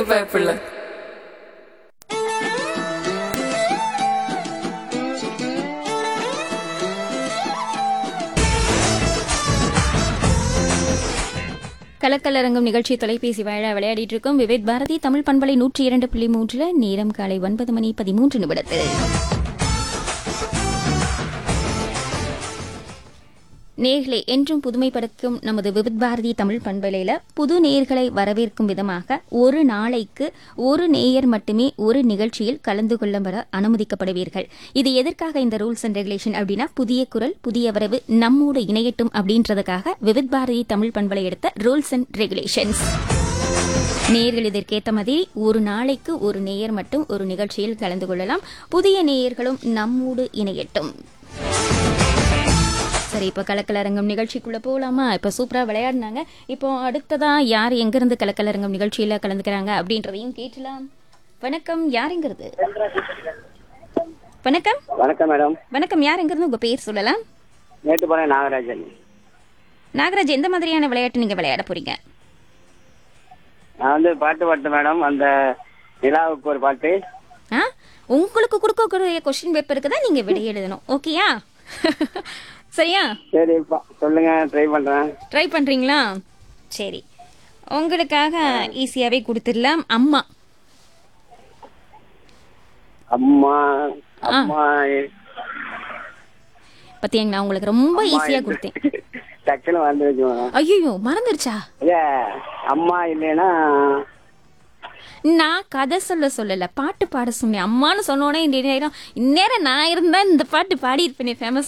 பயப்பில்லை கலக்கலரங்கம் நிகழ்ச்சி தொலைபேசி வாழ விளையாடிட்டு இருக்கோம் விவேக் பாரதி தமிழ் பண்பலை நூற்றி இரண்டு புள்ளி மூன்றுல நேரம் காலை ஒன்பது மணி பதிமூன்று நிமிடத்தில் நேர்களே என்றும் புதுமைப்படுத்தும் நமது விவித் பாரதி தமிழ் பண்பலையில புது நேயர்களை வரவேற்கும் விதமாக ஒரு நாளைக்கு ஒரு நேயர் மட்டுமே ஒரு நிகழ்ச்சியில் கலந்து கொள்ள வர அனுமதிக்கப்படுவீர்கள் இது எதற்காக இந்த ரூல்ஸ் அண்ட் ரெகுலேஷன் அப்படின்னா புதிய குரல் புதிய வரவு நம்மோடு இணையட்டும் அப்படின்றதுக்காக விவித் பாரதி தமிழ் பண்பலை எடுத்த ரூல்ஸ் அண்ட் ரெகுலேஷன்ஸ் நேயர்கள் இதற்கேற்ற மாதிரி ஒரு நாளைக்கு ஒரு நேயர் மட்டும் ஒரு நிகழ்ச்சியில் கலந்து கொள்ளலாம் புதிய நேயர்களும் நம்மோடு இணையட்டும் சரி இப்போ கலக்கலரங்கம் நிகழ்ச்சிக்குள்ள போகலாமா இப்போ சூப்பரா விளையாடினாங்க இப்போ அடுத்ததா யார் எங்கிருந்து கலக்கலரங்கம் நிகழ்ச்சியில கலந்துக்கிறாங்க அப்படின்றதையும் கேட்டலாம் வணக்கம் யாருங்கிறது வணக்கம் வணக்கம் மேடம் வணக்கம் யார் எங்கிருந்து உங்க பேர் சொல்லலாம் மேட்டுப்பாளையம் நாகராஜன் நாகராஜ் எந்த மாதிரியான விளையாட்டு நீங்க விளையாட போறீங்க நான் வந்து பாட்டு பாட்டு மேடம் அந்த நிலாவுக்கு ஒரு பாட்டு ஆ உங்களுக்கு கொடுக்கக்கூடிய கொஸ்டின் பேப்பருக்கு தான் நீங்க விடை எழுதணும் ஓகேயா சரியா சரி பா- சொல்லுங்க ட்ரை பண்றேன் ட்ரை பண்றீங்களா சரி உங்களுக்காக ஈஸியாவே கொடுத்துடலாம் அம்மா அம்மா அம்மா பத்தியாங்க நான் உங்களுக்கு ரொம்ப ஈஸியா கொடுத்தேன் டக்குன்னு வந்துருச்சு மேடம் ஐயோ மறந்துருச்சா இல்ல அம்மா இல்லைன்னா நான் கதை சொல்ல சொல்லல பாட்டு பாட சொன்னேன் அம்மான்னு சொன்னோடனே இந்த நேரம் இந்நேரம் நான் இருந்தா இந்த பாட்டு பாடி இருப்பேனே ஃபேமஸ்